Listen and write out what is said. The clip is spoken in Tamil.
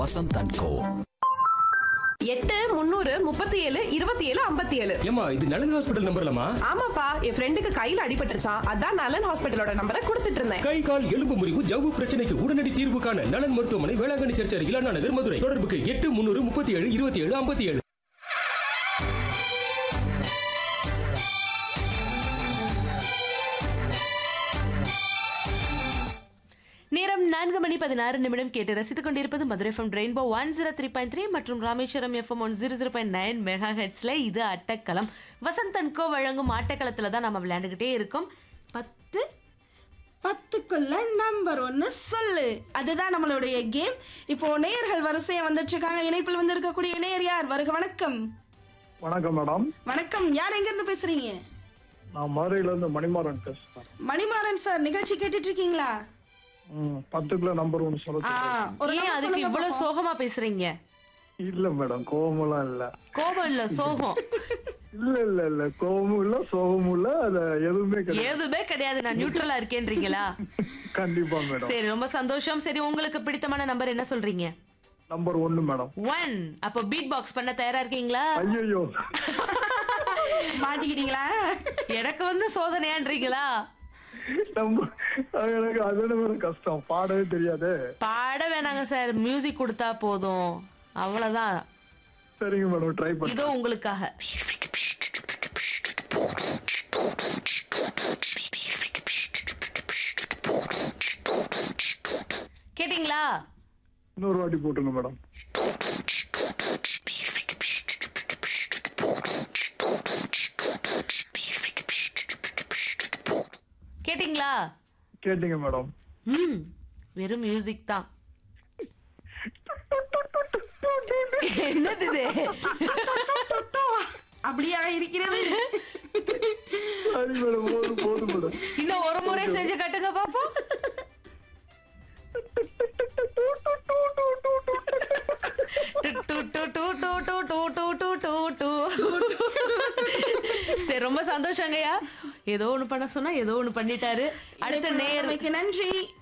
வசந்த் அண்ட் கோ எட்டு முந்நூறு முப்பத்தி ஏழு இருபத்தி ஏழு ஐம்பத்தி ஏழு ஏமா இது நலன் ஹாஸ்பிட்டல் நம்பர்லமா ஆமாப்பா என் ஃப்ரெண்டுக்கு கையில அடிபட்டுருச்சான் அதான் நலன் ஹாஸ்பிட்டலோட நம்பரை கொடுத்துட்டு இருந்தேன் கை கால் எலும்பு முறிவு ஜவ்வு பிரச்சனைக்கு உடனடி தீர்வு காண நலன் மருத்துவமனை வேளாங்கண்ணி சர்ச் அருகில் அண்ணா நகர் மதுரை தொடர்புக்கு எட்டு முன்னூறு முப்பத்தி ஏழு இருபத்தி ஏழு ஐம்பத்தி ஏழு நேரம் நான்கு மணி பதினாறு நிமிடம் கேட்டு ரசித்துக் கொண்டிருப்பது Madurai FM rainbow one zero three point three மற்றும் Rameswaram FM one zero zero point nine mega ஹெட்ஸ்ல இது அட்டக்களம் வசந்த் அண்ட் கோ வழங்கும் ஆட்டக்களத்துல தான் நம்ம விளையாண்டுகிட்டே இருக்கோம் பத்து பத்துக்குள்ள நம்பர் ஒன்னு சொல்லு அதுதான் நம்மளுடைய கேம் இப்போ நேயர்கள் வரிசையா வந்துட்டு இருக்காங்க இணைப்பில் வந்து இருக்கக்கூடிய நேயர் யார் வருக வணக்கம் வணக்கம் மேடம் வணக்கம் யார் எங்க இருந்து பேசுறீங்க நான் மதுரையில இருந்து மணிமாறன் பேசுறேன் மணிமாறன் சார் நிகழ்ச்சி கேட்டுட்டு இருக்கீங்களா ம், பத்துக்குள்ள நம்பர் ஒன்று சொல்ல ஆ, சொல்றேன். ஒரு ஏன் number அதுக்கு சொல்லுங்க இவ்வளவு பாப்போம். சோகமா பேசுறீங்க இல்ல மேடம் கோவமெல்லாம் இல்ல கோபம் இல்ல சோகம் இல்ல இல்ல இல்ல கோவமும் இல்ல சோகமும் இல்ல அது எதுவுமே கிடையாது எதுவுமே கிடையாது நான் நியூட்ரலா இருக்கேன்றீங்களா கண்டிப்பா மேடம் சரி ரொம்ப சந்தோஷம் சரி உங்களுக்கு பிடித்தமான நம்பர் என்ன சொல்றீங்க நம்பர் ஒன்னு மேடம் ஒன் அப்போ பீட் பாக்ஸ் பண்ண தயாரா இருக்கீங்களா ஐயோ மாட்டிக்கிட்டீங்களா எனக்கு வந்து சோதனையான்றீங்களா நம்ம எனக்கு அதுன்னு மேடம் கஷ்டம் பாடவே தெரியாது பாட வேணாங்க சார் மியூசிக் கொடுத்தா போதும் அவ்வளவுதான் சரிங்க மேடம் ட்ரை பண்ணி இதோ உங்களுக்காக கேட்டிங்களா இன்னொரு வாட்டி போட்டுங்க மேடம் கேட்டிங்களா கேட்டீங்க மேடம் ம் வெறும் மியூசிக் தான் என்னது இது அப்படியா இருக்கிறது சரி மேடம் போதும் போதும் மேடம் இன்னும் ஒரு முறை செஞ்சு காட்டுங்க பாப்போம் டு, டு, டு, டு, டு, டு, டு, டு, டு, டு, டு. சரி ரொம்ப சந்தோஷங்கய்யா ஏதோ ஒண்ணு பண்ண சொன்னா ஏதோ ஒண்ணு பண்ணிட்டாரு அடுத்த நேர் நன்றி